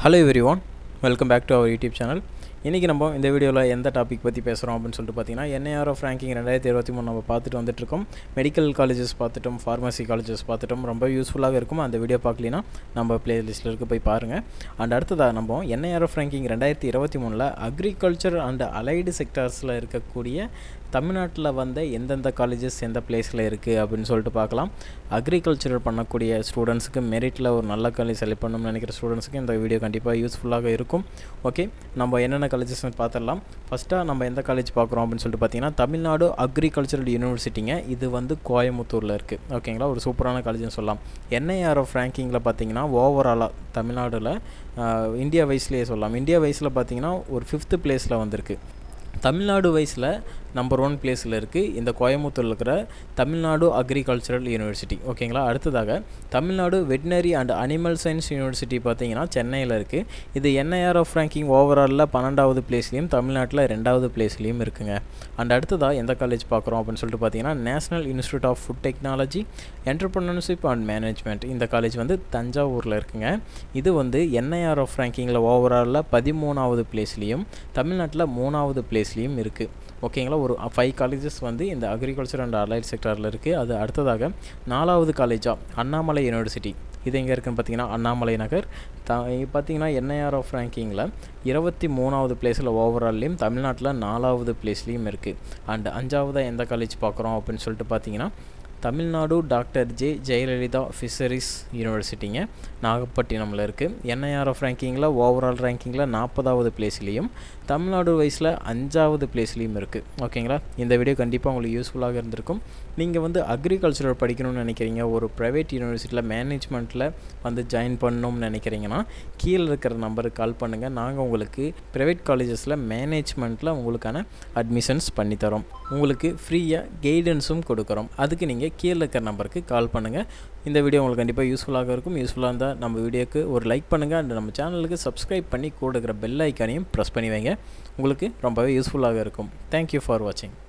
hello everyone welcome back to our YouTube channel இன்றைக்கி நம்ம இந்த வீடியோவில் எந்த டாபிக் பற்றி பேசுகிறோம் அப்படின்னு சொல்லிட்டு பார்த்தீங்கன்னா என்ஐஆர்எஃப் ரேங்கிங் ரெண்டாயிரத்தி இருபத்தி மூணு நம்ம பார்த்துட்டு வந்துட்டுருக்கோம் மெடிக்கல் காலேஜஸ் பார்த்துட்டோம் ஃபார்மசி காலேஜஸ் பார்த்துட்டோம் ரொம்ப யூஸ்ஃபுல்லாக இருக்கும் அந்த வீடியோ பார்க்கலினா நம்ம பிளேலிஸ்ட்டில் இருக்க போய் பாருங்கள் அண்ட் அடுத்ததாக நம்ம என்ஐஆர்எஃப் ரேங்கிங் ரெண்டாயிரத்தி இருபத்தி மூணில் அக்ரிகல்ச்சர் அண்ட் அலைடு செக்டார்ஸில் இருக்கக்கூடிய தமிழ்நாட்டில் வந்த எந்தெந்த காலேஜஸ் எந்த பிளேஸில் இருக்குது அப்படின்னு சொல்லிட்டு பார்க்கலாம் அக்ரிகல்ச்சர் பண்ணக்கூடிய ஸ்டூடெண்ட்ஸுக்கு மெரிட்டில் ஒரு நல்ல காலேஜ் செலக்ட் பண்ணணும்னு நினைக்கிற ஸ்டூடெண்ட்ஸுக்கு இந்த வீடியோ கண்டிப்பாக யூஸ்ஃபுல்லாக இருக்கும் ஓகே நம்ம என்னென்ன காலேஜஸ்னு பார்த்துடலாம் ஃபஸ்ட்டாக நம்ம எந்த காலேஜ் பார்க்குறோம் அப்படின்னு சொல்லிட்டு பார்த்தீங்கன்னா தமிழ்நாடு அக்ரிகல்ச்சரல் யூனிவர்சிட்டிங்க இது வந்து கோயம்புத்தூரில் இருக்குது ஓகேங்களா ஒரு சூப்பரான காலேஜ்னு சொல்லலாம் என்ஐஆர்எஃப் ரேங்கிங்கில் பார்த்தீங்கன்னா ஓவராலாக தமிழ்நாடுல இந்தியா வைஸ்லேயே சொல்லலாம் இந்தியா வைஸில் பார்த்தீங்கன்னா ஒரு ஃபிஃப்த்து பிளேஸில் வந்திருக்கு தமிழ்நாடு வைஸில் நம்பர் ஒன் பிளேஸில் இருக்குது இந்த கோயம்புத்தூரில் இருக்கிற தமிழ்நாடு அக்ரிகல்ச்சரல் யூனிவர்சிட்டி ஓகேங்களா அடுத்ததாக Tamil Nadu veterinary and animal science university பார்த்தீங்கன்னா சென்னையில் இருக்குது இது என்ஐஆர்எஃப் ரேங்கிங் ஓவராலில் பன்னெண்டாவது பிளேஸ்லேயும் தமிழ்நாட்டில் ரெண்டாவது பிளேஸ்லேயும் இருக்குங்க அண்ட் அடுத்ததாக எந்த காலேஜ் பார்க்குறோம் அப்படின்னு சொல்லிட்டு பார்த்தீங்கன்னா national institute of food technology entrepreneurship and management இந்த காலேஜ் வந்து தஞ்சாவூரில் இருக்குங்க இது வந்து என்ஐஆர்எஃப் ரேங்கிங்கில் ஓவராலில் பதிமூணாவது பிளேஸ்லேயும் தமிழ்நாட்டில் மூணாவது பிளேஸ்லேயும் இருக்குது ஓகேங்களா ஒரு ஃபைவ் காலேஜஸ் வந்து இந்த அக்ரிகல்ச்சர் அண்ட் அலைட் செக்டாரில் இருக்குது அது அடுத்ததாக நாலாவது காலேஜாக அண்ணாமலை யூனிவர்சிட்டி இது எங்கே இருக்குன்னு பார்த்தீங்கன்னா அண்ணாமலை நகர் த பார்த்தீங்கன்னா என்ஐஆர்எஃப் ரேங்கிங்கில் இருபத்தி மூணாவது பிளேஸில் ஓவரால்லையும் தமிழ்நாட்டில் நாலாவது பிளேஸ்லேயும் இருக்குது அண்ட் அஞ்சாவதாக எந்த காலேஜ் பார்க்குறோம் அப்படின்னு சொல்லிட்டு பார்த்தீங்கன்னா Tamil Nadu doctor J Jayalalithaa fisheries யூனிவர்சிட்டிங்க நாகப்பட்டினமில் இருக்குது என்ஐஆர்எஃப் ரேங்கிங்கில் ஓவரால் ரேங்கிங்கில் நாற்பதாவது பிளேஸ்லேயும் தமிழ்நாடு வைஸில் அஞ்சாவது பிளேஸ்லேயும் இருக்குது ஓகேங்களா இந்த வீடியோ கண்டிப்பாக உங்களுக்கு யூஸ்ஃபுல்லாக இருந்திருக்கும் நீங்கள் வந்து அக்ரிகல்ச்சர் படிக்கணும்னு நினைக்கிறீங்க ஒரு ப்ரைவேட் யூனிவர்சிட்டியில் மேனேஜ்மெண்ட்டில் வந்து ஜாயின் பண்ணணும்னு நினைக்கிறீங்கன்னா கீழே இருக்கிற நம்பருக்கு கால் பண்ணுங்கள் நாங்கள் உங்களுக்கு ப்ரைவேட் காலேஜஸில் மேனேஜ்மெண்ட்டில் உங்களுக்கான அட்மிஷன்ஸ் பண்ணித்தரோம் உங்களுக்கு ஃப்ரீயாக கைடன்ஸும் கொடுக்குறோம் அதுக்கு நீங்கள் கீழே இருக்கிற நம்பருக்கு கால் பண்ணுங்கள் இந்த வீடியோ உங்களுக்கு கண்டிப்பாக யூஸ்ஃபுல்லாக இருக்கும் யூஸ்ஃபுல்லாக இருந்தால் நம்ம வீடியோக்கு ஒரு லைக் பண்ணுங்கள் அண்ட் நம்ம சேனலுக்கு சப்ஸ்கிரைப் பண்ணி கூட இருக்கிற பெல் ஐக்கானையும் ப்ரெஸ் பண்ணி வைங்க உங்களுக்கு ரொம்பவே யூஸ்ஃபுல்லாக இருக்கும் தேங்க்யூ ஃபார் வாட்சிங்